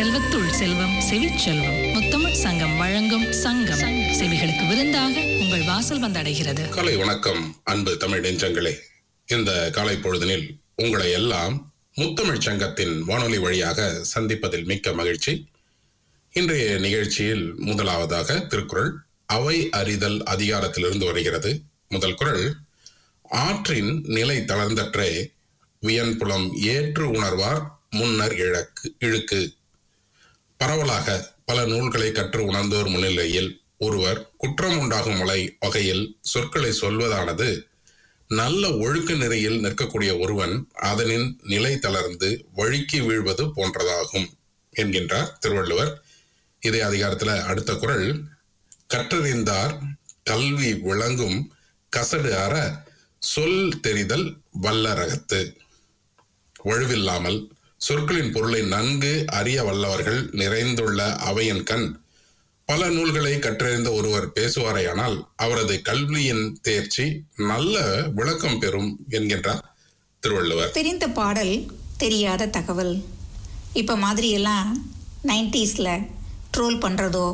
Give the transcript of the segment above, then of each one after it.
செல்வத்துள் செல்வம் செவிச்செல்வம் முத்தமிழ் சங்கம் வழங்கும் சங்கம் செவிகளுக்கு விருந்தாக உங்கள் வாசல் வந்தடைகிறது காலை வணக்கம் அன்பு தமிழ் நெஞ்சங்களே இந்த காலை பொழுதினில் உங்களை எல்லாம் முத்தமிழ் சங்கத்தின் வானொலி வழியாக சந்திப்பதில் மிக்க மகிழ்ச்சி இன்றைய நிகழ்ச்சியில் முதலாவதாக திருக்குறள் அவை அறிதல் அதிகாரத்திலிருந்து வருகிறது முதல் குறள் ஆற்றின் நிலை தளர்ந்தற்றே வியன்புலம் ஏற்று உணர்வார் முன்னர் இழக்கு இழுக்கு பரவலாக பல நூல்களை கற்று உணர்ந்தோர் முன்னிலையில் ஒருவர் குற்றம் உண்டாகும் வலை வகையில் சொற்களை சொல்வதானது நல்ல ஒழுக்க நெறியில் நிற்கக்கூடிய ஒருவன் அதனின் நிலை தளர்ந்து வழுக்கி வீழ்வது போன்றதாகும் என்கின்றார் திருவள்ளுவர் இதே அதிகாரத்துல அடுத்த குறள் கற்றறிந்தார் கல்வி விளங்கும் கசடு அற சொல் தெரிதல் வல்லரகத்து வழுவில்லாமல் சொற்களின் பொருளை நன்கு அறிய வல்லவர்கள் நிறைந்துள்ள அவையின் கண் பல நூல்களை கற்றறிந்த ஒருவர் பேசுவாரேயானால் அவரது கல்வியின் தேர்ச்சி நல்ல விளக்கம் பெறும் என்கின்றார் திருவள்ளுவர் தெரிந்த பாடல் தெரியாத தகவல் இப்போ மாதிரியெல்லாம் நைன்டிஸில் ட்ரோல் பண்ணுறதோ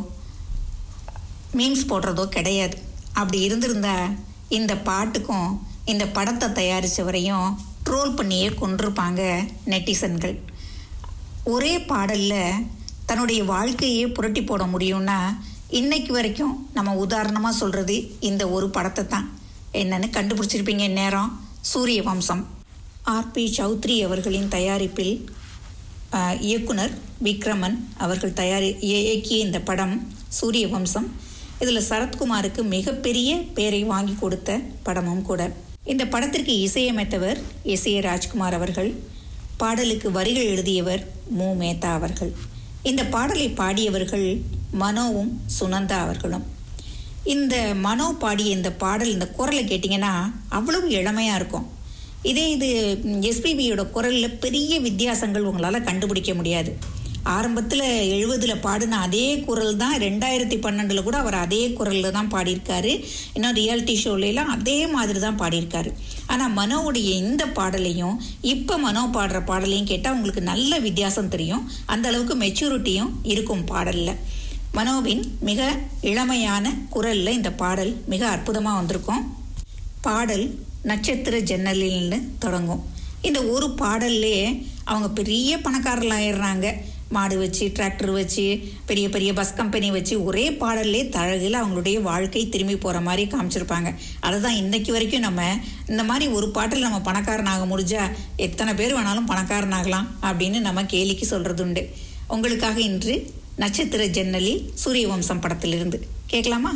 மீம்ஸ் போடுறதோ கிடையாது அப்படி இருந்திருந்தா இந்த பாட்டுக்கும் இந்த படத்தை தயாரித்தவரையும் ட்ரோல் பண்ணியே கொண்டிருப்பாங்க நெட்டிசன்கள் ஒரே பாடலில் தன்னுடைய வாழ்க்கையே புரட்டி போட முடியும்னா இன்னைக்கு வரைக்கும் நம்ம உதாரணமாக சொல்கிறது இந்த ஒரு படத்தை தான் என்னன்னு கண்டுபிடிச்சிருப்பீங்க நேரம் சூரிய வம்சம் ஆர்பி சௌத்ரி அவர்களின் தயாரிப்பில் ஆஹ், இயக்குனர் விக்ரமன் அவர்கள் தயாரி இய- இயக்கிய இந்த படம் சூரிய வம்சம் இதில் சரத்குமாருக்கு மிகப்பெரிய பேரை வாங்கி கொடுத்த படமும் கூட இந்த படத்திற்கு இசையமைத்தவர் எஸ் ஏ ராஜ்குமார் அவர்கள் பாடலுக்கு வரிகள் எழுதியவர் மு மேத்தா அவர்கள் இந்த பாடலை பாடியவர்கள் மனோவும் சுனந்தா அவர்களும் இந்த மனோ பாடிய இந்த பாடல் இந்த குரலை கேட்டிங்கன்னா அவ்வளவு இளமையாக இருக்கும் இதே இது எஸ்பிபியோட குரலில் பெரிய வித்தியாசங்கள் உங்களால் கண்டுபிடிக்க முடியாது ஆரம்பத்தில் எழுபதில் பாடின அதே குரல் தான் ரெண்டாயிரத்தி பன்னெண்டில் கூட அவர் அதே குரலில் தான் பாடியிருக்காரு இன்னும் ரியாலிட்டி ஷோலாம் அதே மாதிரி தான் பாடியிருக்காரு ஆனால் மனோவுடைய இந்த பாடலையும் இப்போ மனோ பாடுற பாடலையும் கேட்டால் உங்களுக்கு நல்ல வித்தியாசம் தெரியும் அந்த அளவுக்கு மெச்சூரிட்டியும் இருக்கும் பாடலில் மனோவின் மிக இளமையான குரல்ல இந்த பாடல் மிக அற்புதமாக வந்திருக்கும் பாடல் நட்சத்திர ஜன்னலில்னு தொடங்கும் இந்த ஒரு பாடல்லே அவங்க பெரிய பணக்காரர்களாயிடுறாங்க மாடு வச்சு டிராக்டர் வச்சு பெரிய பெரிய பஸ் கம்பெனி வச்சு ஒரே பாடல்லே தழகில் அவங்களுடைய வாழ்க்கை திரும்பி போகிற மாதிரி காமிச்சிருப்பாங்க அதுதான் இன்னைக்கு வரைக்கும் நம்ம இந்த மாதிரி ஒரு பாட்டில் நம்ம பணக்காரனாக முடிஞ்சா எத்தனை பேர் வேணாலும் பணக்காரனாகலாம் அப்படின்னு நம்ம கேலிக்கு சொல்கிறது உண்டு உங்களுக்காக இன்று நட்சத்திர ஜன்னலில் சூரிய வம்சம் படத்திலிருந்து கேட்கலாமா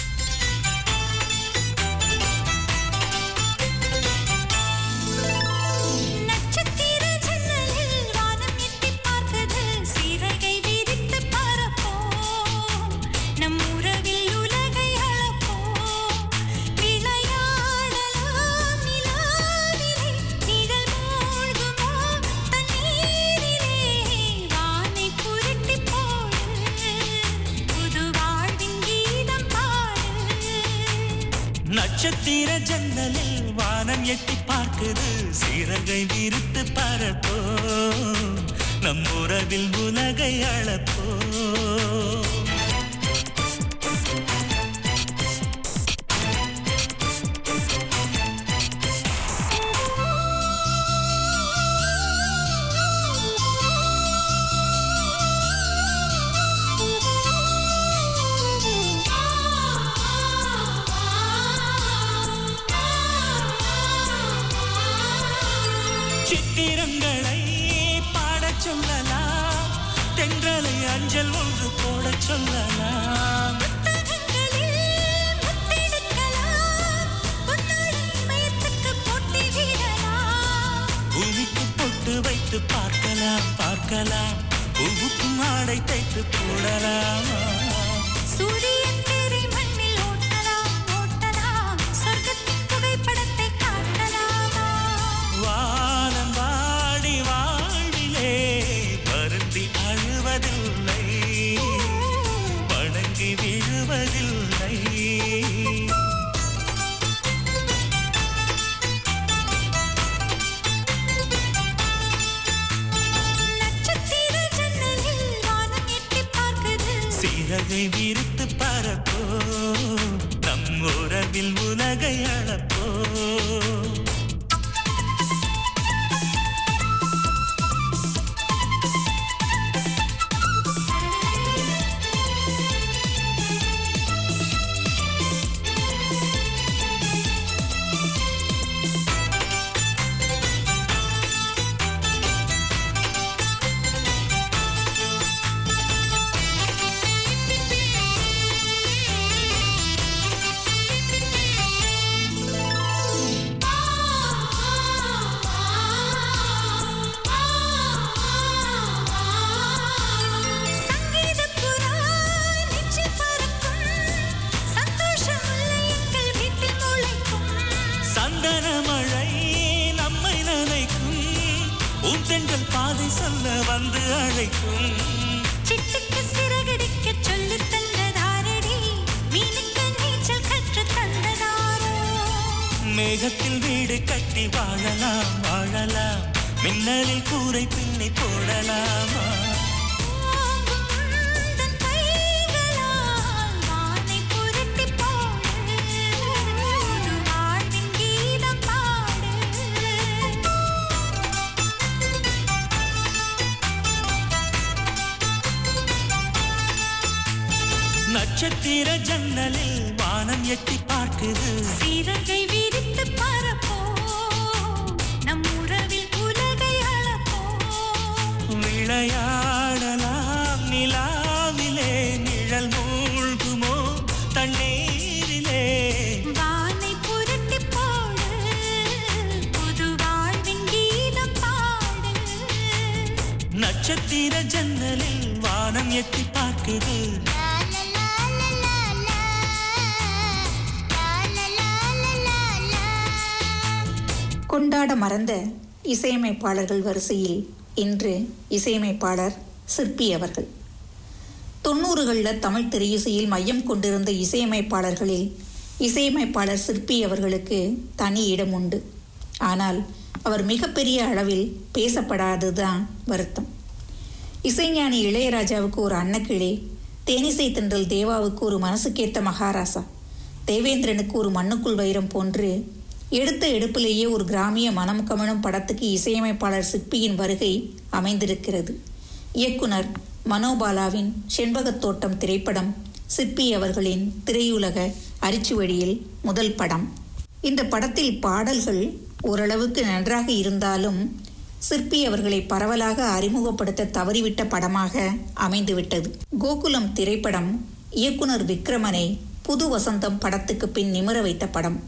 நட்சத்திர ஜன்னலில் வானம் எட்டிப் பார்க்குது சீரகை விரித்து பரப்போம் நம் உறவில் உலகை அளப்போம் விளையாடலாம் நிலாவிலே நிழல் மூழ்குமா தண்ணீரிலே வானை புரட்டி போடு புது வாழ்வின் கீதம் பாடு நட்சத்திர ஜன்னலில் வானம் எட்டி பார்க்குது சிறகை விரித்து பரப்போ நம் உறவில் உலகை அளப்போ சித்திரங்களை பாடச் சொல்லலாம் தென்றலை அஞ்சல் ஒன்று போடச் சொல்லலாம் புத்தகங்களில் முத்தெடுக்கலாம் பொன்னாடை மயத்துக்கு போட்டி விடலாம் பூமிக்கு பொட்டு வைத்து பார்க்கலாம் பார்க்கலாம் பூவுக்கும் ஆடை தைத்து போடலாமா சூரியன் தேரை மண்ணில் ஓட்டலாம் ஓட்டலாம் சொர்க்கத்தின் புகைப்படத்தை காட்டலாமா வானம் வாடி வாழ்விலே வருந்தி அழுவதில்லை வணங்கி விழுவதில்லை நட்சத்திர ஜன்னலில் சிறகை விரித்து பறப்போ நம் உறவில் உலகை அளப்போ சங்கீதப் புறா நெஞ்சில் பறக்கும் சந்தோஷமுள்ள எங்கள் வீட்டில் முளைக்கும் சந்தன மழை நம்மை நினைக்கும் உன் தென்றல் பாதை சொல்ல வந்து அழைக்கும் சிட்டுக்கு சிறகடிக்கச் சொல்லித் தந்ததாரடி மீனுக்கு நீச்சல் கற்றுத் தந்ததாரோ மேகத்தில் வீடு கட்டி வாழலாம் வாழலாம் மின்னலில் கூரை பின்னி போடலாமா ஓங்கும் உந்தன் கைகளால் வானை புரட்டிப் போடு புது வாழ்வின் கீதம் பாடு நட்சத்திர ஜன்னலில் வானம் எட்டி பார்க்குது சிறகை விரித்து பறப்போ நம் உறவில் உலகை அளப்போம் விளையாடலாம் நிலாவிலே நிழல் மூழ்குமோ தண்ணீரிலே வானை புரட்டிப் போடு புது வாழ்வின் கீதம் பாடு நட்சத்திர ஜன்னலில் வானம் எட்டி பார்க்குது கொண்டாட மறந்த இசையமைப்பாளர்கள் வரிசையில் இன்று இசையமைப்பாளர் சிற்பி அவர்கள் தொண்ணூறுகளில் தமிழ் திரையிசையில் மையம் கொண்டிருந்த இசையமைப்பாளர்களில் இசையமைப்பாளர் சிற்பி அவர்களுக்கு தனி இடம் உண்டு ஆனால் அவர் மிகப்பெரிய அளவில் பேசப்படாததுதான் வருத்தம் இசைஞானி இளையராஜாவுக்கு ஒரு அன்னக்கிளி தேனிசை தென்றல் தேவாவுக்கு ஒரு மனசுக்கேத்த மகாராசா தேவேந்திரனுக்கு ஒரு மண்ணுக்குள் வைரம் போன்று எடுத்த எடுப்பிலேயே ஒரு கிராமிய மனம் கமழும் படத்துக்கு இசையமைப்பாளர் சிற்பியின் வருகை அமைந்திருக்கிறது இயக்குனர் மனோபாலாவின் செண்பகத் தோட்டம் திரைப்படம் சிற்பி அவர்களின் திரையுலக அரிச்சுவடியில் முதல் படம் இந்த படத்தில் பாடல்கள் ஓரளவுக்கு நன்றாக இருந்தாலும் சிற்பி அவர்களை பரவலாக அறிமுகப்படுத்த தவறிவிட்ட படமாக அமைந்துவிட்டது கோகுலம் திரைப்படம் இயக்குனர் விக்ரமனை புது வசந்தம் படத்துக்கு பின் நிமிர வைத்த படம்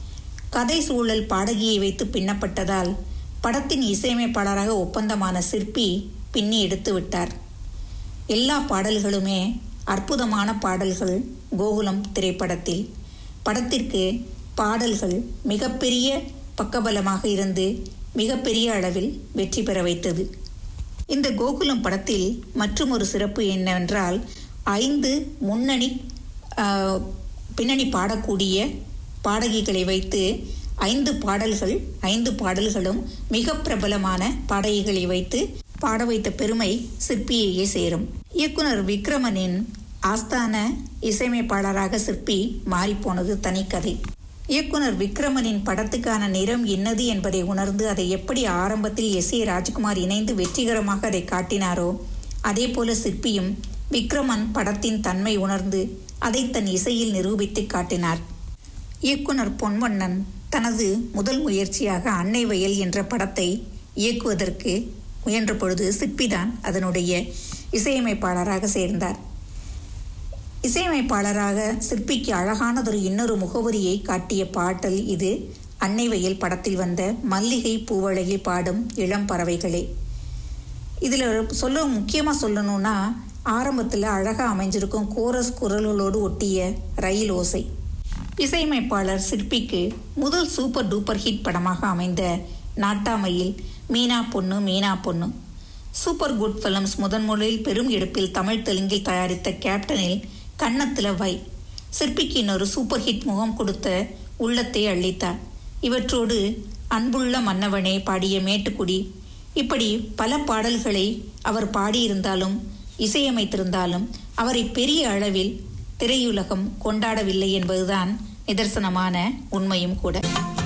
கதை சூழல் பாடகியை வைத்து பின்னப்பட்டதால் படத்தின் இசையமைப்பாளராக ஒப்பந்தமான சிற்பி பின்னி எடுத்து விட்டார் எல்லா பாடல்களுமே அற்புதமான பாடல்கள் கோகுலம் திரைப்படத்தில் படத்திற்கு பாடல்கள் மிகப்பெரிய பக்கபலமாக இருந்து மிகப்பெரிய அளவில் வெற்றி பெற வைத்தது இந்த கோகுலம் படத்தில் மற்றும் ஒரு சிறப்பு என்னவென்றால் ஐந்து முன்னணி ஆஹ், பின்னணி பாடக்கூடிய பாடகிகளை வைத்து ஐந்து பாடல்கள் ஐந்து பாடல்களும் மிக பிரபலமான பாடகிகளை வைத்து பாட வைத்த பெருமை சிற்பியையே சேரும் இயக்குனர் விக்ரமனின் ஆஸ்தான இசையமைப்பாளராக சிற்பி மாறிப்போனது தனிக்கதை இயக்குனர் விக்ரமனின் படத்துக்கான நிறம் என்னது என்பதை உணர்ந்து அதை எப்படி ஆரம்பத்தில் எஸ் ஏ ராஜ்குமார் இணைந்து வெற்றிகரமாக அதை காட்டினாரோ அதே போல சிற்பியும் விக்ரமன் படத்தின் தன்மை உணர்ந்து அதை தன் இசையில் நிரூபித்து காட்டினார் இயக்குனர் பொன்வண்ணன் தனது முதல் முயற்சியாக அன்னை வயல் என்ற படத்தை இயக்குவதற்கு முயன்ற பொழுது சிற்பிதான் அதனுடைய இசையமைப்பாளராக சேர்ந்தார் இசையமைப்பாளராக சிற்பிக்கு அழகானதொரு இன்னொரு முகவரியை காட்டிய பாடல் இது அன்னை வயல் படத்தில் வந்த மல்லிகை பூவழகில் பாடும் இளம் பறவைகளே இதில் சொல்ல முக்கியமாக சொல்லணும்னா ஆரம்பத்தில் அழகாக அமைஞ்சிருக்கும் கோரஸ் குரல்களோடு ஒட்டிய ரயில் ஓசை இசையமைப்பாளர் சிற்பிக்கு முதல் சூப்பர் டூப்பர் ஹிட் படமாக அமைந்த நாட்டாமையில் மீனா பொண்ணு மீனா பொண்ணு சூப்பர் குட் ஃபிலிம்ஸ் முதன்முறையில் பெரும் எடுப்பில் தமிழ் தெலுங்கில் தயாரித்த கேப்டனில் கன்னத்துல வை சிற்பிக்கு இன்னொரு சூப்பர் ஹிட் முகம் கொடுத்த உள்ளத்தை அள்ளித்தார் இவற்றோடு அன்புள்ள மன்னவனே பாடிய மேட்டுக்குடி இப்படி பல பாடல்களை அவர் பாடியிருந்தாலும் இசையமைத்திருந்தாலும் அவரை பெரிய அளவில் திரையுலகம் கொண்டாடவில்லை என்பதுதான் நிதர்சனமான உண்மையும் கூட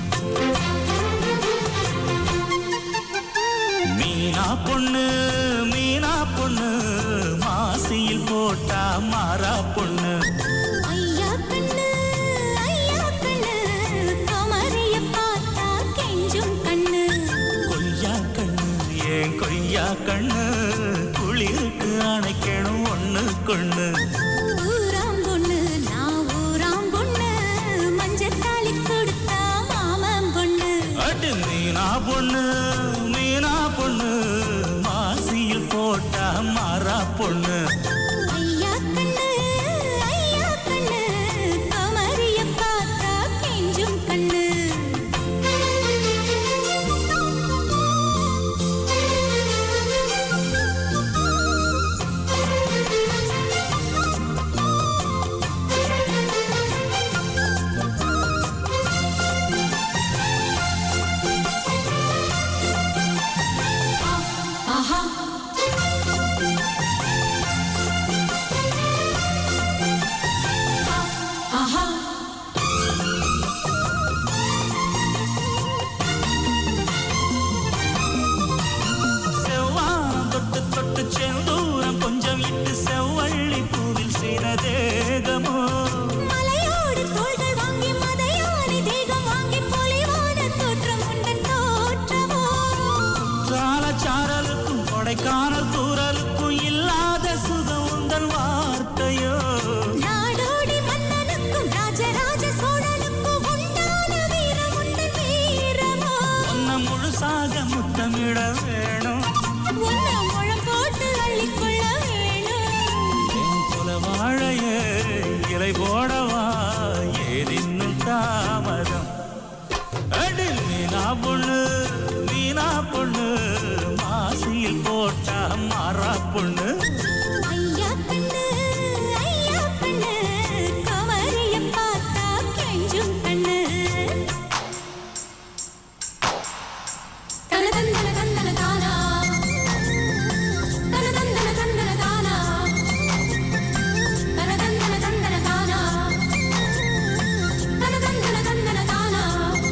மீனா பொண்ணு மீனா பொண்ணு மாசியில் போட்டா மாறா பொண்ணு ஐயா கண்ணு ஐயா கண்ணு கமரிய பார்த்தா கெஞ்சும் கண்ணு கொய்யா கண்ணு ஏன் கொய்யா கண்ணு குளிருக்கு அணைக்கணும் ஒண்ணு கொண்ணு ஊராம் பொண்ணு நான் ஊராம் பொண்ணு மஞ்சத்தாலி கொடுத்தா மாமன் பொண்ணு அடு மீனா பொண்ணு மீனா பொண்ணு மாசியில் போட்டா மாறா பொண்ணு ஐயா கண்ணு ஐயா கண்ணு கமரிய பார்த்தா கெஞ்சும் கண்ணு ஆஹா ஆஹா செவ்வானம் தொட்டு தொட்டு செந்தூரம் கொஞ்சம் இட்டு செவ்வள்ளி பூவில் செய்த தேகமோ மலையோடு தோள்கள் வாங்கி மதையானி தேகம் வாங்கி பொலிவான தோற்றம் உண்டன் தோற்றமோ சாலச்சாரலுக்கும் கொடைக்கானல் தூரலுக்கும் இல்லாத சுகம் உந்தன் வார்த்தையோ நாடோடி மன்னனுக்கும் ராஜராஜ சோழனுக்கும் உண்டான வீரம் உண்டன் வீரமோ ஒன்ன முழுசாக முத்தமிட வேணும் உன்னை முழம் போட்டு அள்ளிக்கொள்ள வேணும் என் குல வாழையே இலை போடவா ஏதின்னும் தாமதம் அடி மீனா பொண்ணு மீனா பொண்ணு மாசியில் போட்டா மாறா பொண்ணு ஐயா கண்ணு ஐயா கண்ணு கமரிய பார்த்தா கெஞ்சும் கண்ணு தன தந்தன தந்தன தானா தன தந்தன தந்தன தானா தன தந்தன தந்தன தானா தன தந்தன தந்தன தானா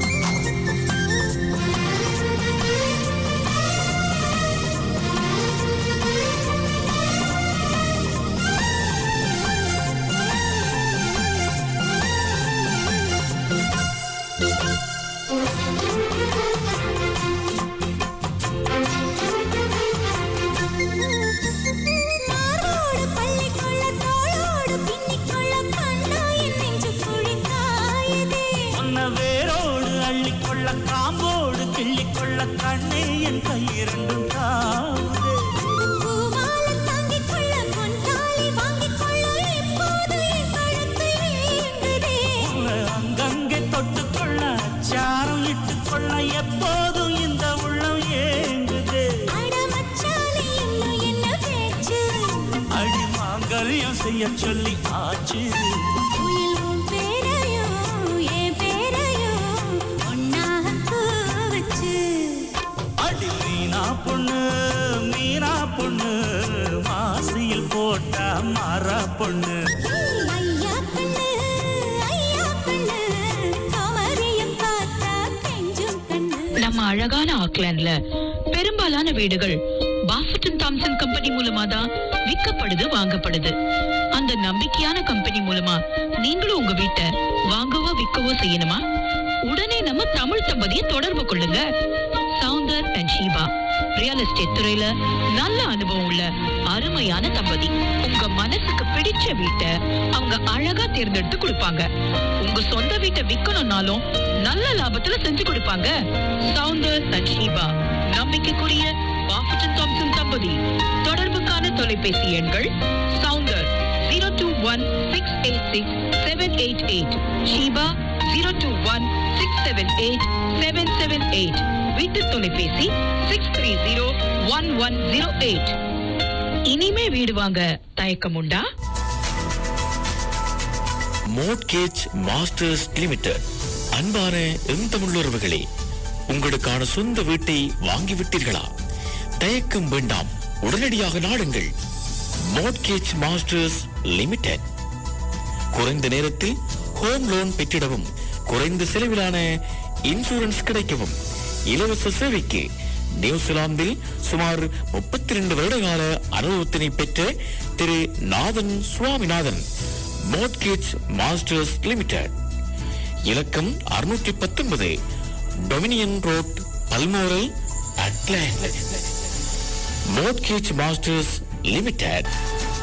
மாரோடு பள்ளிக்கொள்ள தோளோடு பின்னிக்கொள்ள கண்ணா என் நெஞ்சு குழிக்காயதே உன்ன வேரோடு அள்ளிக்கொள்ள காம்போடு கிள்ளிக்கொள்ள கண்ணே என் கையிரண்டும் தாவுதே பூமால தாங்கிக் கொள்ள பொன் தாலி வாங்கிக் கொள்ள இப்போது என் கழுத்து ஏங்குதே உன்னை அங்கங்கே தொட்டுக்கொள்ள அச்சாரம் இட்டுக்கொள்ள எப்போதும் இந்த உள்ளம் ஏங்குதே அட மச்சானே இன்னும் என்ன பேச்சு அடி மாங்கல்யம் செய்ய சொல்லி ஆச்சு உயில் உன் பேரையும் என் பேரையும் ஒன்னாக கூவச்சு அடி மீனா பொண்ணு மீனா பொண்ணு மாசியில் போட்டா மாறா பொண்ணு ஐயா கண்ணு ஐயா கண்ணு கமரியம் பார்த்தா கெஞ்சும் கண்ணு நம்ம அழகான ஆக்லாண்ட்ல பெரும்பாலான வீடுகள் பாஃபட்டன் தாம்சன் கம்பெனி மூலமா தான் விற்கப்படுது வாங்கப்படுது அந்த நம்பிக்கையான கம்பெனி மூலமா நீங்களும் உங்க வீட்டை வாங்கவோ விற்கவோ செய்யணுமா உடனே நம்ம தமிழ் தம்பதியை தொடர்பு கொள்ளுங்க Soundar and Sheeba real estate துறையில நல்ல அனுபவம் உள்ள அருமையான தம்பதி உங்க மனசுக்கு பிடிச்ச வீட்டை அவங்க அழகா தேர்ந்தெடுத்து கொடுப்பாங்க உங்க சொந்த வீட்டை விக்கணும்னாலும் நல்ல லாபத்துல செஞ்சு கொடுப்பாங்க சவுந்தர் அண்ட் ஷீபா நம்பிக்கைக்குரிய பாஃபட்டன் தாம்சன் தம்பதி தொடர்புக்கான தொலைபேசி எண்கள் Soundar zero two one six eight six seven eight eight Sheeba zero two one six seven eight seven seven eight வீட்டு தொலைபேசி six three zero one one zero eight இனிமே வீடு வாங்க தயக்கம் உண்டா மோட்கேஜ் மாஸ்டர்ஸ் லிமிடெட் அன்பான எந்தமுள்ளுறவுகளே உங்களுக்கான சொந்த வீட்டை வாங்கிவிட்டீர்களா தயக்கம் வேண்டாம் உடனடியாக நாடுங்கள் மோட்கேஜ் மாஸ்டர்ஸ் லிமிடெட் குறைந்த நேரத்தில் ஹோம் லோன் பெற்றிடவும் குறைந்த செலவிலான இன்சூரன்ஸ் கிடைக்கவும் இலவச சேவைக்கு நியூசிலாந்தில் சுமார் முப்பத்தி ரெண்டு வருடகால அனுபவத்தினை பெற்ற Thiru Nathan Swaminathan mortgage masters limited இலக்கம் அறுநூற்றி பத்தொன்பது Dominion road Balmoral Auckland mortgage masters limited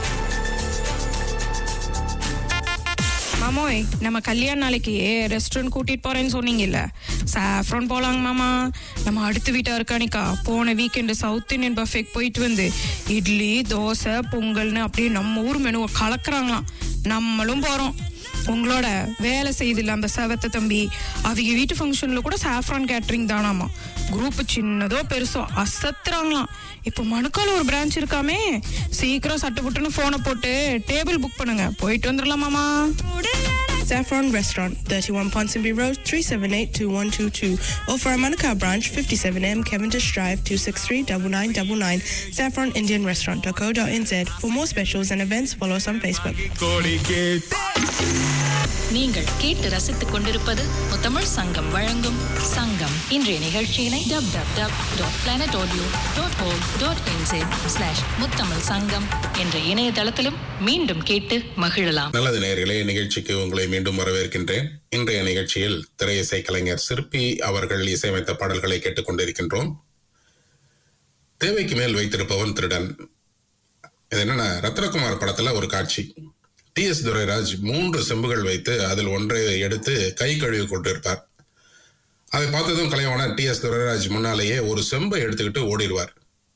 மாமோய் நம்ம கல்யாண நாளைக்கு ரெஸ்டாரண்ட் கூட்டிட்டு போறேன்னு சொன்னீங்கல்ல சாஃப்ரான் போலாங்க மாமா நம்ம அடுத்த வீட்டா இருக்கானிக்கா போன வீக்கெண்டு சவுத் இந்தியன் பஃபேக்கு போயிட்டு வந்து இட்லி தோசை பொங்கல்னு அப்படியே நம்ம ஊர் மெனுவை கலக்குறாங்களாம் நம்மளும் போறோம் உங்களோட வேலை செய்தில்ல அந்த செவத்த தம்பி அவங்க வீட்டு ஃபங்க்ஷன்ல கூட சாஃப்ரான் கேட்டரிங் தானாமா குரூப் சின்னதோ பெருசோ அசத்துறாங்களாம் இப்போ மணுக்கால ஒரு பிரான்ச் இருக்காமே சீக்கிரம் சட்டு புட்டுன்னு போனை போட்டு டேபிள் புக் பண்ணுங்க போயிட்டு வந்துடலாமாமா Saffron Restaurant, 31 Ponsonby Road, 378-2122. Or for our Manukau branch, 57M Cavendish Drive, 263-9999. saffronindianrestaurant.co.nz. For more specials and events, follow us on Facebook. நீங்கள் கேட்டு ரசித்துக் கொண்டிருப்பது முத்தமிழ் சங்கம் வழங்கும் சங்கம் இன்றைய நிகழ்ச்சியினை dub dub dub dot planet audio dot O dot slash Muthamil Sangam என்ற இணையதளத்திலும் மீண்டும் கேட்டு மகிழலாம் நல்லது நேயர்களே நிகழ்ச்சிக்கு உங்களை மீண்டும் வரவேற்கின்றேன் இன்றைய நிகழ்ச்சியில் திரையிசை கலைஞர் சிற்பி அவர்கள் இசையமைத்த பாடல்களை கேட்டுக்கொண்டிருக்கின்றோம் தேவைக்கு மேல் வைத்திருப்பவன் திருடன் இது என்னன்னா ரத்னகுமார் படத்துல ஒரு காட்சி டி எஸ் துரைராஜ் மூன்று செம்புகள் வைத்து அதில் ஒன்றை எடுத்து கை கழுவி கொண்டிருப்பார் அதை பார்த்ததும் கலைவாணர் டி எஸ் துரைராஜ் முன்னாலேயே ஒரு செம்பை எடுத்துக்கிட்டு ஓடிடுவார்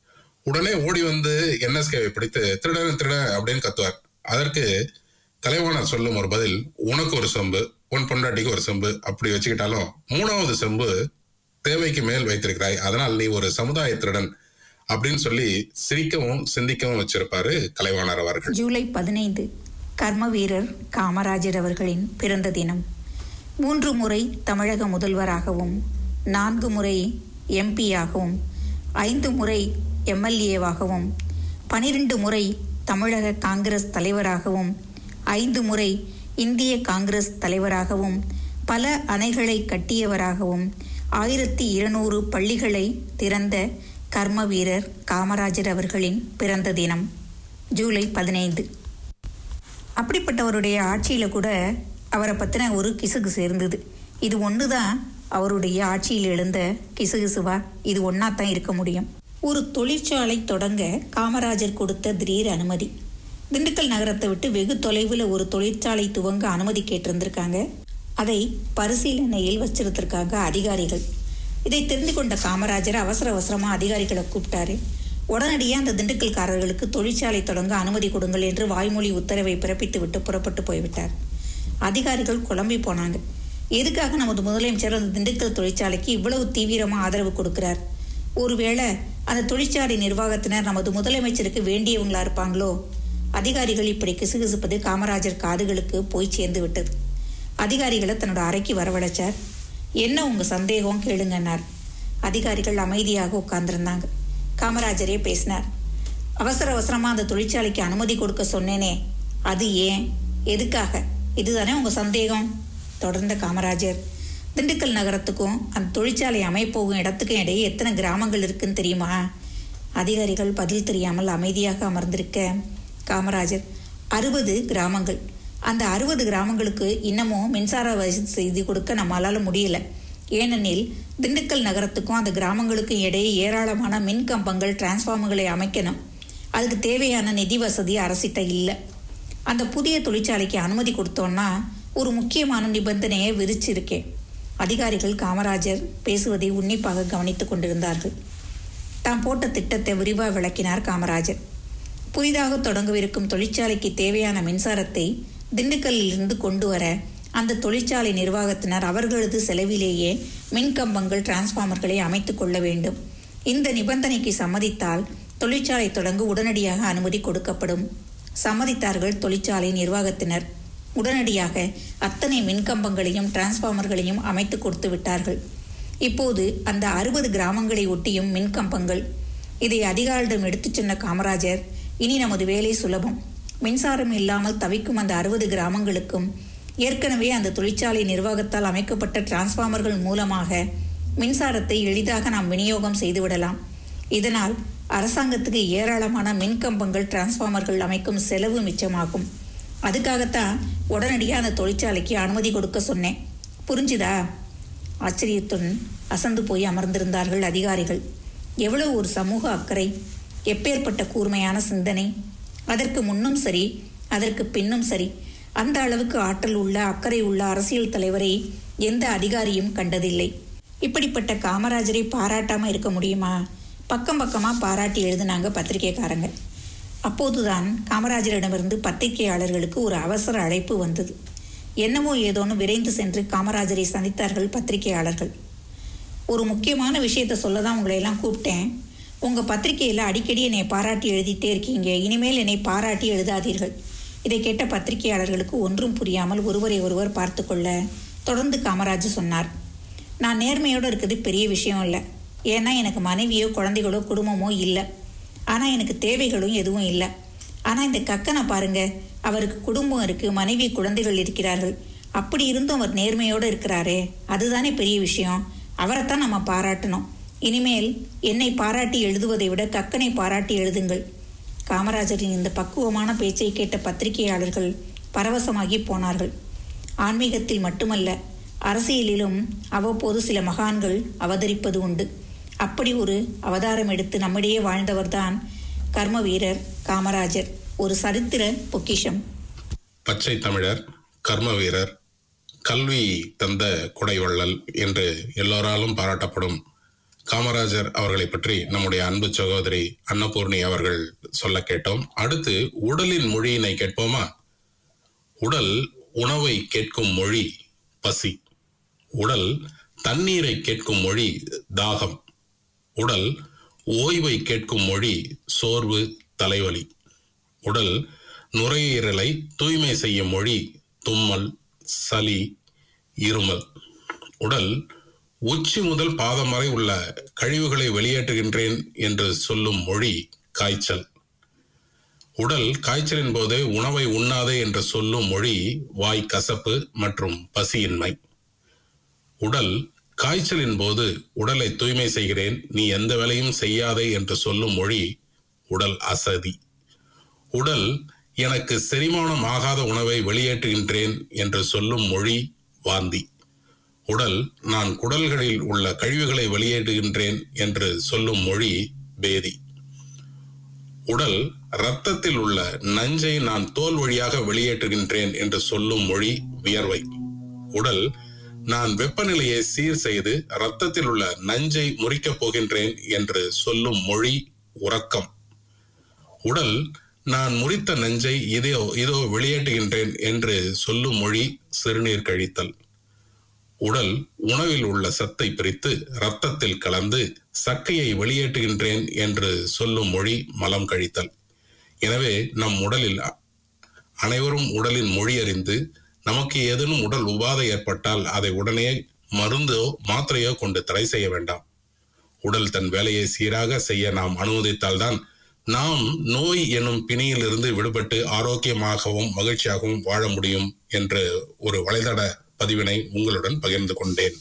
உடனே ஓடி வந்து என்எஸ்கேவை பிடித்து திருடன் திருடன் அப்படின்னு கத்துவார் அதற்கு கலைவாணர் சொல்லும் ஒரு பதில் உனக்கு ஒரு செம்பு உன் பொண்டாட்டிக்கு ஒரு செம்பு அப்படி வச்சுக்கிட்டாலும் மூணாவது செம்பு தேவைக்கு மேல் வைத்திருக்கிறாய் அதனால் நீ ஒரு சமுதாய திருடன் அப்படின்னு சொல்லி சிரிக்கவும் சிந்திக்கவும் வச்சிருப்பாரு கலைவாணர் அவர்கள் ஜூலை பதினைந்து கர்ம வீரர் காமராஜர் அவர்களின் பிறந்த தினம் மூன்று முறை தமிழக முதல்வராகவும் நான்கு முறை எம்பியாகவும் ஐந்து முறை எம்எல்ஏவாகவும் பனிரெண்டு முறை தமிழக காங்கிரஸ் தலைவராகவும் ஐந்து முறை இந்திய காங்கிரஸ் தலைவராகவும் பல அணைகளை கட்டியவராகவும் ஆயிரத்தி இருநூறு பள்ளிகளை திறந்த கர்ம வீரர் காமராஜர் அவர்களின் பிறந்த தினம் ஜூலை பதினைந்து அப்படிப்பட்டவருடைய ஆட்சியில் கூட அவரை பற்றின ஒரு கிசுகிசு இருந்தது இது ஒன்று தான் அவருடைய ஆட்சியில் எழுந்த கிசுகிசுவா இது ஒன்றா தான் இருக்க முடியும் ஒரு தொழிற்சாலை தொடங்க காமராஜர் கொடுத்த திடீர் அனுமதி திண்டுக்கல் நகரத்தை விட்டு வெகு தொலைவில் ஒரு தொழிற்சாலை துவங்க அனுமதி கேட்டிருந்திருக்காங்க அதை பரிசீலனையில் வச்சிருந்திருக்காங்க அதிகாரிகள் இதை தெரிந்து கொண்ட காமராஜர் அவசர அவசரமாக அதிகாரிகளை கூப்பிட்டாரு உடனடியாக அந்த திண்டுக்கல்காரர்களுக்கு தொழிற்சாலை தொடங்க அனுமதி கொடுங்கள் என்று வாய்மொழி உத்தரவை பிறப்பித்து விட்டு புறப்பட்டு போய்விட்டார் அதிகாரிகள் குழம்பி போனாங்க எதுக்காக நமது முதலமைச்சர் அந்த திண்டுக்கல் தொழிற்சாலைக்கு இவ்வளவு தீவிரமாக ஆதரவு கொடுக்கிறார் ஒருவேளை அந்த தொழிற்சாலை நிர்வாகத்தினர் நமது முதலமைச்சருக்கு வேண்டியவங்களா இருப்பாங்களோ அதிகாரிகள் இப்படி கிசுகிசுப்பது காமராஜர் காதுகளுக்கு போய் சேர்ந்து விட்டது அதிகாரிகளை தன்னோட அறைக்கு வரவழைச்சார் என்ன உங்க சந்தேகம் கேளுங்கன்னார் அதிகாரிகள் அமைதியாக உட்கார்ந்திருந்தாங்க காமராஜரே பேசினார் அவசர அவசரமாக அந்த தொழிற்சாலைக்கு அனுமதி கொடுக்க சொன்னேனே அது ஏன் எதுக்காக இதுதானே உங்க சந்தேகம் தொடர்ந்த காமராஜர் திண்டுக்கல் நகரத்துக்கும் அந்த தொழிற்சாலை அமைப்போகும் இடத்துக்கும் இடையே எத்தனை கிராமங்கள் இருக்குன்னு தெரியுமா அதிகாரிகள் பதில் தெரியாமல் அமைதியாக அமர்ந்திருக்க காமராஜர் அறுபது கிராமங்கள் அந்த அறுபது கிராமங்களுக்கு இன்னமும் மின்சார வசதி செய்து கொடுக்க நம்மளால முடியல ஏனெனில் திண்டுக்கல் நகரத்துக்கும் அந்த கிராமங்களுக்கும் இடையே ஏராளமான மின் கம்பங்கள் டிரான்ஸ்ஃபார்மர்களை அமைக்கணும் அதுக்கு தேவையான நிதி வசதி அரசிட்ட இல்லை அந்த புதிய தொழிற்சாலைக்கு அனுமதி கொடுத்தோன்னா ஒரு முக்கியமான நிபந்தனையை விதிச்சிருக்கேன் அதிகாரிகள் காமராஜர் பேசுவதை உன்னிப்பாக கவனித்துக் கொண்டிருந்தார்கள் தாம் போட்ட திட்டத்தை விரிவாக விளக்கினார் காமராஜர் புதிதாக தொடங்கவிருக்கும் தொழிற்சாலைக்கு தேவையான மின்சாரத்தை திண்டுக்கல்லிலிருந்து கொண்டு வர அந்த தொழிற்சாலை நிர்வாகத்தினர் அவர்களது செலவிலேயே மின்கம்பங்கள் டிரான்ஸ்ஃபார்மர்களை அமைத்துக் கொள்ள வேண்டும் இந்த நிபந்தனைக்கு சம்மதித்தால் தொழிற்சாலை தொடங்க உடனடியாக அனுமதி கொடுக்கப்படும் சம்மதித்தார்கள் தொழிற்சாலை நிர்வாகத்தினர் உடனடியாக அத்தனை மின்கம்பங்களையும் டிரான்ஸ்ஃபார்மர்களையும் அமைத்து கொடுத்து விட்டார்கள் இப்போது அந்த அறுபது கிராமங்களை ஒட்டியும் மின்கம்பங்கள் இதை அதிகாரிடம் எடுத்துச் சொன்ன காமராஜர் இனி நமது வேலை சுலபம் மின்சாரம் இல்லாமல் தவிக்கும் அந்த அறுபது கிராமங்களுக்கும் ஏற்கனவே அந்த தொழிற்சாலை நிர்வாகத்தால் அமைக்கப்பட்ட டிரான்ஸ்ஃபார்மர்கள் மூலமாக மின்சாரத்தை எளிதாக நாம் விநியோகம் செய்துவிடலாம் இதனால் அரசாங்கத்துக்கு ஏராளமான மின்கம்பங்கள் டிரான்ஸ்ஃபார்மர்கள் அமைக்கும் செலவு மிச்சமாகும் அதுக்காகத்தான் உடனடியாக அந்த தொழிற்சாலைக்கு அனுமதி கொடுக்க சொன்னேன் புரிஞ்சுதா ஆச்சரியத்துடன் அசந்து போய் அமர்ந்திருந்தார்கள் அதிகாரிகள் எவ்வளவு ஒரு சமூக அக்கறை எப்பேற்பட்ட கூர்மையான சிந்தனை அதற்கு முன்னும் சரி அதற்கு பின்னும் சரி அந்த அளவுக்கு ஆற்றல் உள்ள அக்கறை உள்ள அரசியல் தலைவரை எந்த அதிகாரியும் கண்டதில்லை இப்படிப்பட்ட காமராஜரை பாராட்டாம இருக்க முடியுமா பக்கம் பக்கமா பாராட்டி எழுதினாங்க பத்திரிகைக்காரங்க அப்போதுதான் காமராஜரிடமிருந்து பத்திரிகையாளர்களுக்கு ஒரு அவசர அழைப்பு வந்தது என்னவோ ஏதோன்னு விரைந்து சென்று காமராஜரை சந்தித்தார்கள் பத்திரிகையாளர்கள் ஒரு முக்கியமான விஷயத்த சொல்ல தான் உங்களை எல்லாம் கூப்பிட்டேன் உங்கள் பத்திரிகையில் அடிக்கடி என்னை பாராட்டி எழுதிட்டே இருக்கீங்க இனிமேல் என்னை பாராட்டி எழுதாதீர்கள் இதை கேட்ட பத்திரிகையாளர்களுக்கு ஒன்றும் புரியாமல் ஒருவரை ஒருவர் பார்த்து கொள்ள தொடர்ந்து காமராஜ் சொன்னார் நான் நேர்மையோடு இருக்கிறது பெரிய விஷயம் இல்லை ஏன்னா எனக்கு மனைவியோ குழந்தைகளோ குடும்பமோ இல்லை ஆனால் எனக்கு தேவைகளும் எதுவும் இல்லை ஆனால் இந்த கக்கனை பாருங்க அவருக்கு குடும்பம் இருக்கு மனைவி குழந்தைகள் இருக்கிறார்கள் அப்படி இருந்தும் அவர் நேர்மையோடு இருக்கிறாரே அதுதானே பெரிய விஷயம் அவரைத்தான் நம்ம பாராட்டணும் இனிமேல் என்னை பாராட்டி எழுதுவதை விட கக்கனை பாராட்டி எழுதுங்கள் காமராஜரின் இந்த பக்குவமான பேச்சை கேட்ட பத்திரிகையாளர்கள் பரவசமாகி போனார்கள் ஆன்மீகத்தில் மட்டுமல்ல அரசியலிலும் அவ்வப்போது சில மகான்கள் அவதரிப்பது உண்டு அப்படி ஒரு அவதாரம் எடுத்து நம்மிடையே வாழ்ந்தவர்தான் கர்ம வீரர் காமராஜர் ஒரு சரித்திர பொக்கிஷம் பச்சை தமிழர் கர்ம வீரர் கல்வி தந்த குடைவள்ளல் என்று எல்லோராலும் பாராட்டப்படும் காமராஜர் அவர்களை பற்றி நம்முடைய அன்பு சகோதரி அன்னபூர்ணி அவர்கள் சொல்ல கேட்டோம் அடுத்து உடலின் மொழியினை கேட்போமா உடல் உணவை கேட்கும் மொழி பசி உடல் தண்ணீரை கேட்கும் மொழி தாகம் உடல் ஓய்வை கேட்கும் மொழி சோர்வு தலைவலி உடல் நுரையீரலை தூய்மை செய்யும் மொழி தும்மல் சளி இருமல் உடல் உச்சி முதல் பாதம் வரை உள்ள கழிவுகளை வெளியேற்றுகின்றேன் என்று சொல்லும் மொழி காய்ச்சல் உடல் காய்ச்சலின் போது உணவை உண்ணாதே என்று சொல்லும் மொழி வாய் கசப்பு மற்றும் பசியின்மை உடல் காய்ச்சலின் போது உடலை தூய்மை செய்கிறேன் நீ எந்த வேலையும் செய்யாதே என்று சொல்லும் மொழி உடல் அசதி உடல் எனக்கு செரிமானம் ஆகாத உணவை வெளியேற்றுகின்றேன் என்று சொல்லும் மொழி வாந்தி உடல் நான் குடல்களில் உள்ள கழிவுகளை வெளியேற்றுகின்றேன் என்று சொல்லும் மொழி பேதி உடல் இரத்தத்தில் உள்ள நஞ்சை நான் தோல் வழியாக வெளியேற்றுகின்றேன் என்று சொல்லும் மொழி வியர்வை உடல் நான் வெப்பநிலையை சீர் செய்து இரத்தத்தில் உள்ள நஞ்சை முறிக்கப் போகின்றேன் என்று சொல்லும் மொழி உறக்கம் உடல் நான் முறித்த நஞ்சை இதோ இதோ வெளியேற்றுகின்றேன் என்று சொல்லும் மொழி சிறுநீர் கழித்தல் உடல் உணவில் உள்ள சத்தை பிரித்து இரத்தத்தில் கலந்து சக்கையை வெளியேற்றுகின்றேன் என்று சொல்லும் மொழி மலம் கழித்தல் எனவே நம் உடலில் அ- அனைவரும் உடலின் மொழி அறிந்து நமக்கு ஏதேனும் உடல் உபாதை ஏற்பட்டால் அதை உடனே மருந்தோ மாத்திரையோ கொண்டு தடை செய்ய வேண்டாம் உடல் தன் வேலையை சீராக செய்ய நாம் அனுமதித்தால்தான் நாம் நோய் எனும் பிணியிலிருந்து விடுபட்டு ஆரோக்கியமாகவும் மகிழ்ச்சியாகவும் வாழ முடியும் என்ற ஒரு வலைதள பதிவினை உங்களுடன் பகிர்ந்து கொண்டேன்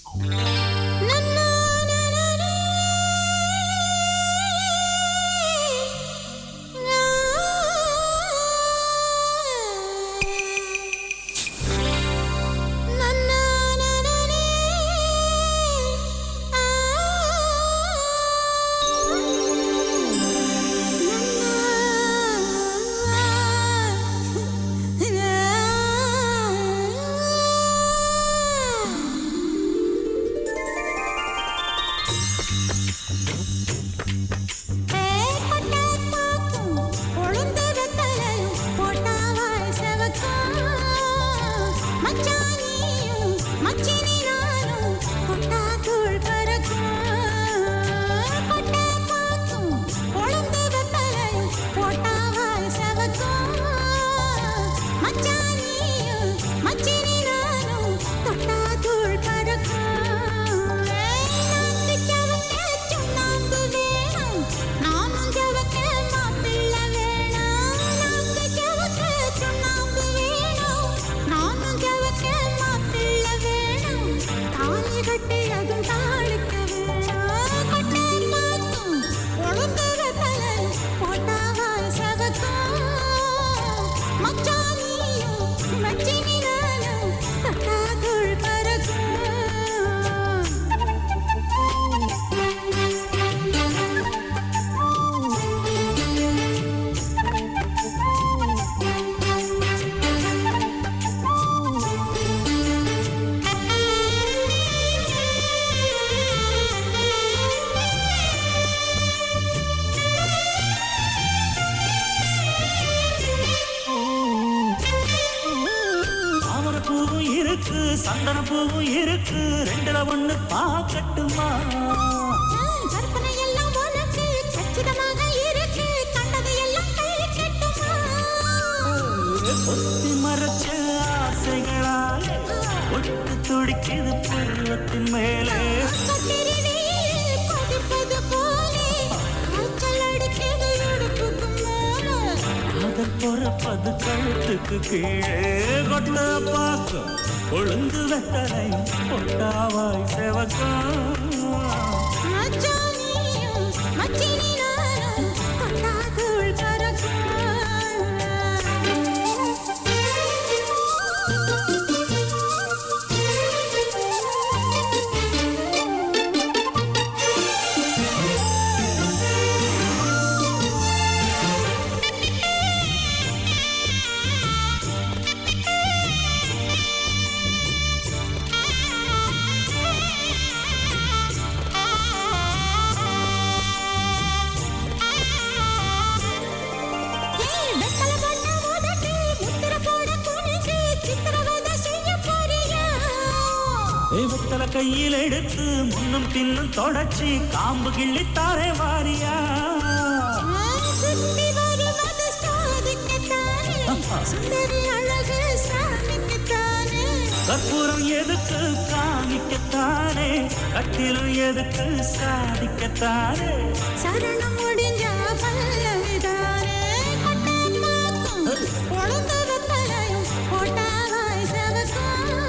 Ah ஒண்ணு பார்க்கட்டுமா கற்பனை எல்லாம் உனக்கு கச்சிதமாக இருக்கு கண்டதை எல்லாம் கை கட்டுமா ஒத்தி மறைச்ச ஆசைகளால் ஒட்டு துடிக்குது பருவத்தின் மேலே கத்திரிவே கொதிப்பது போலே காய்ச்சல் அடிக்குது இடுப்புக்கு மேலே அதன் பொறப்பது கழுத்துக்கு கீழே கொட்ட பார்க்கும் ஒழுங்கு வெத்தலை பொட்டாவாய் செவக்கும் மச்சானியும் மச்சினி நானும் கொட்டாக்குள் ஏய் வெத்தல பண்ண உதட்டு முத்திர போட குனிஞ்சு சித்திரவதை செய்ய போறியா ஏய், வெத்தலை கையில் எடுத்து முன்னும் பின்னும் தொடச்சி காம்பு கிள்ளி தாரே வாரியா சுத்தி வருவது சாதிக்கத்தானே சுந்தரி அழகு சாமிக்குத்தானே கற்பூரம் எதுக்கு காமிக்கத்தானே கட்டிலும் எதுக்கு சாதிக்கத்தானே சரணம் முடிஞ்ச பல்லவிதானே கொட்டாப்பாக்கும் பொழுது வெத்தலையும் போட்டாவாய் செவக்கும்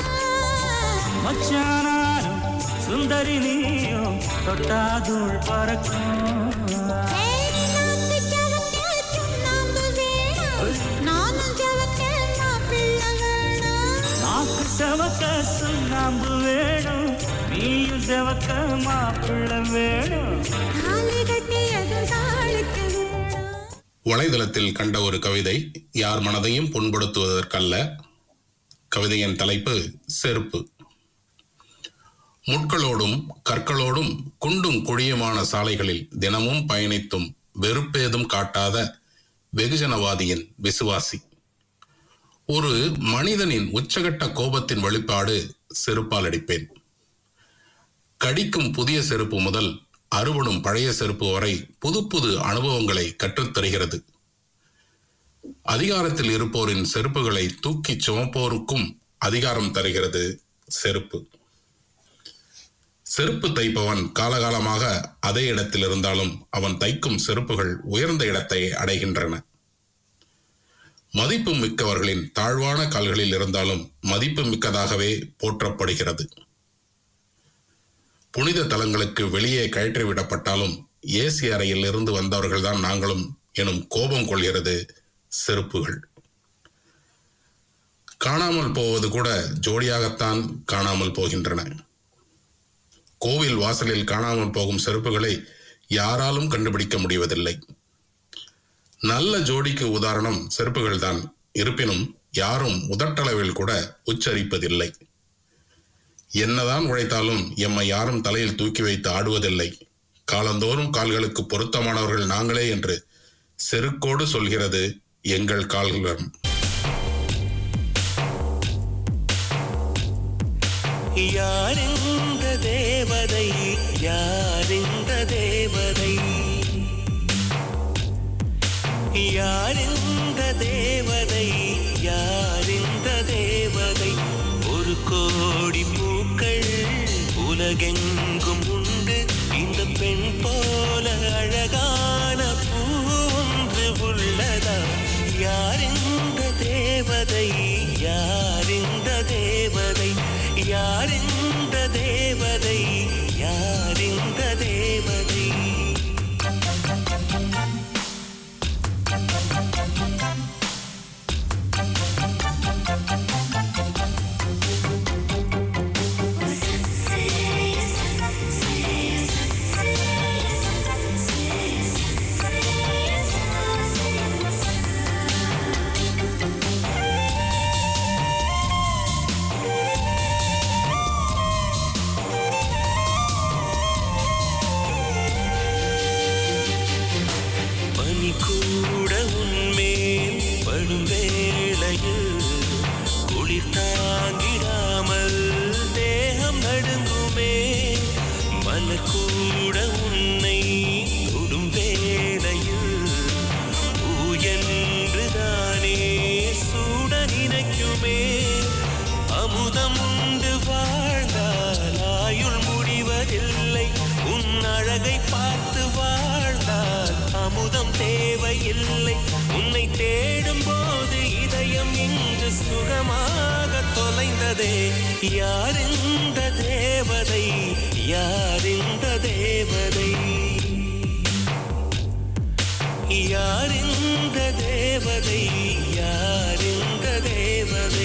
மச்சானாரும் சுந்தரி நீயும் தொட்டாதூள் பறக்கும் ஏய் நாத்து ஜவக்கே சுண்ணாம்பு வேணும் நானும் ஜவக்கே மாப்பிள்ளை வேணும் நாக்கு செவக்க சுண்ணாம்பு வேணும் நீயும் செவக்க மாப்பிள்ளை வேணும் தாலி கட்டியதும் தாளுக்கு வேணும் வலைதளத்தில் கண்ட ஒரு கவிதை யார் மனதையும் புண்படுத்துவதற்கல்ல கவிதையின் தலைப்பு செருப்பு முட்களோடும் கற்களோடும் குண்டும் குழியுமான சாலைகளில் தினமும் பயணித்தும் வெறுப்பேதும் காட்டாத வெகுஜனவாதியின் விசுவாசி ஒரு மனிதனின் உச்சகட்ட கோபத்தின் வெளிப்பாடு செருப்பால் அடிப்பேன் கடிக்கும் புதிய செருப்பு முதல் அறுபடும் பழைய செருப்பு வரை புது புது அனுபவங்களை கற்றுத் தருகிறது அதிகாரத்தில் இருப்போரின் செருப்புகளை தூக்கிச் சுமப்போருக்கும் அதிகாரம் தருகிறது செருப்பு செருப்பு தைப்பவன் காலகாலமாக அதே இடத்தில் இருந்தாலும் அவன் தைக்கும் செருப்புகள் உயர்ந்த இடத்தை அடைகின்றன மதிப்பு மிக்கவர்களின் தாழ்வான கால்களில் இருந்தாலும் மதிப்பு மிக்கதாகவே போற்றப்படுகிறது புனித தலங்களுக்கு வெளியே கழற்றி விடப்பட்டாலும் ஏசி அறையில் இருந்து வந்தவர்கள்தான் நாங்களும் எனும் கோபம் கொள்கிறது செருப்புகள் காணாமல் போவது கூட ஜோடியாகத்தான் காணாமல் போகின்றன கோவில் வாசலில் காணாமல் போகும் செருப்புகளை யாராலும் கண்டுபிடிக்க முடிவதில்லை நல்ல ஜோடிக்கு உதாரணம் செருப்புகள் தான் இருப்பினும் யாரும் உதட்டளவில் கூட உச்சரிப்பதில்லை என்னதான் உழைத்தாலும் எம்மை யாரும் தலையில் தூக்கி வைத்து ஆடுவதில்லை காலந்தோறும் கால்களுக்கு பொருத்தமானவர்கள் நாங்களே என்று செருக்கோடு சொல்கிறது எங்கள் கால்களும் யாரிந்த தேவதை யாரிந்த தேவதை யாரிந்த தேவதை யாரிந்த தேவதை ஒரு கோடி பூக்கள் உலகெங்கும் உண்டு இந்த பெண் போல அழகான பூ ஒன்று உள்ளதா யாரிந்த தேவதை யாரிந்த தேவதை யாரிந்த தேவதை யாரிந்த தேவதை Serious அழகை பார்த்து வாழ்ந்தால் அமுதம் தேவையில்லை உன்னை தேடும் போது இதயம் இன்று சுகமாக தொலைந்ததே யார் இந்த தேவதை யார் இந்த தேவதை யார் இந்த தேவதை யார் இந்த தேவதை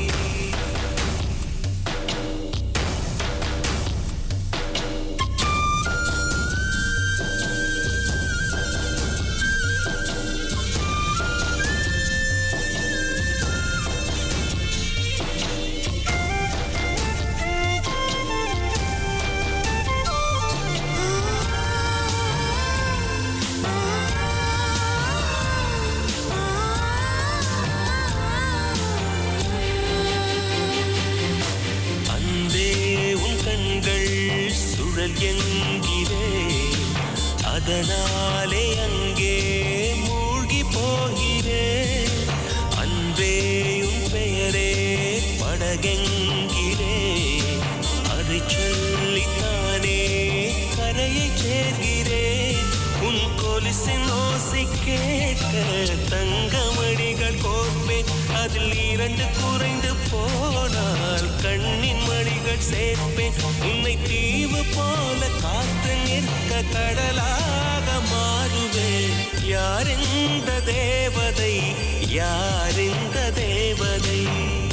அன்பே உன் கண்கள் சுழல் என்கிறே அதனாலே அங்கே மூழ்கி போகிறே அன்பே உன் பெயரே படகெங்கிறே அதை சொல்லித்தானே கரையை சேர்கிறேன் உன் கொலுசின் ஓசை கேட்க தங்கமணிகள் கோர்ப்பேன் அதில் இரண்டு குறைந்து போனால் கண்ணின் மணிகள் சேர்ப்பேன் உன்னை தீவு போல காத்து நிற்க கடலாக மாறுவேன் யார் இந்த தேவதை யார் இந்த தேவதை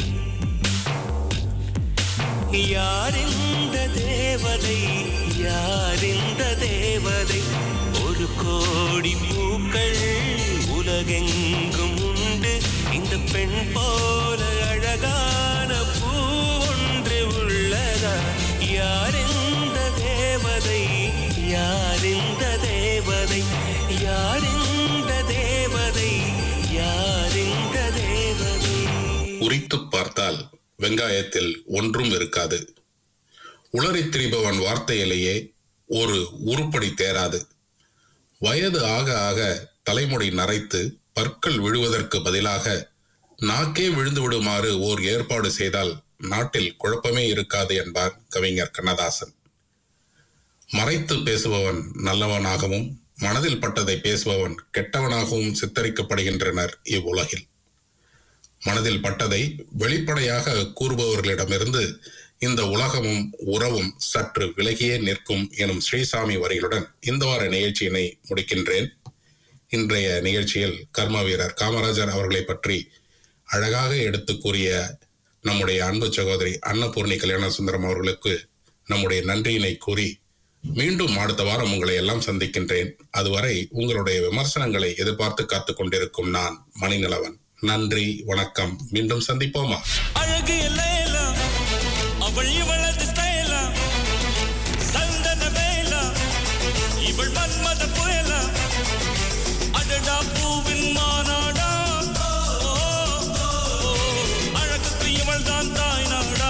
யார் இந்த தேவதை யார் இந்த தேவதை ஒரு கோடி பூக்கள் உலகெங்கும் உண்டு இந்த பெண் போல அழகான பூ ஒன்று உள்ளதா யார் இந்த தேவதை யார் இந்த தேவதை யார் இந்த தேவதை யார் இந்த தேவதை உரித்துப் பார்த்தால் வெங்காயத்தில் ஒன்றும் இருக்காது உளறித் திரிபவன் வார்த்தையிலேயே ஒரு உருப்படி தேராது வயது ஆக ஆக தலைமுடி நரைத்து பற்கள் விழுவதற்கு பதிலாக நாக்கே விழுந்து விடுமாறு ஓர் ஏற்பாடு செய்தால் நாட்டில் குழப்பமே இருக்காது என்பார் கவிஞர் கண்ணதாசன் மறைத்து பேசுபவன் நல்லவனாகவும் மனதில் பட்டதை பேசுபவன் கெட்டவனாகவும் சித்தரிக்கப்படுகின்றனர் இவ்வுலகில் மனதில் பட்டதை வெளிப்படையாக கூறுபவர்களிடமிருந்து இந்த உலகமும் உறவும் சற்று விலகியே நிற்கும் எனும் ஸ்ரீசாமி வரிகளுடன் இந்த வார நிகழ்ச்சியினை முடிக்கின்றேன் இன்றைய நிகழ்ச்சியில் கர்ம வீரர் காமராஜர் அவர்களை பற்றி அழகாக எடுத்து கூறிய நம்முடைய அன்பு சகோதரி அன்னபூர்ணி கல்யாண சுந்தரம் அவர்களுக்கு நம்முடைய நன்றியினை கூறி மீண்டும் அடுத்த வாரம் உங்களை எல்லாம் சந்திக்கின்றேன் அதுவரை உங்களுடைய விமர்சனங்களை எதிர்பார்த்து காத்துக் கொண்டிருக்கும் நான் மணிநிலவன் நன்றி வணக்கம் மீண்டும் சந்திப்போமா அழகு லேலா அவள் இவளது ஸ்டைலா சந்தன வேலா இவள் மன்மத புயலா அடடா பூவின் மாநாடா ஓ, ஓ, ஓ, அழகுக்கு இவள் தான் தாய் நாடா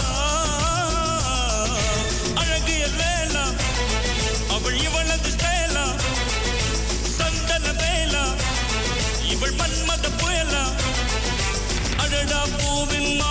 அழகு லேலா அவள் இவளது ஸ்டைலா சந்தன வேலா இவள் மன்மத புயலா அடடா பூவின் மா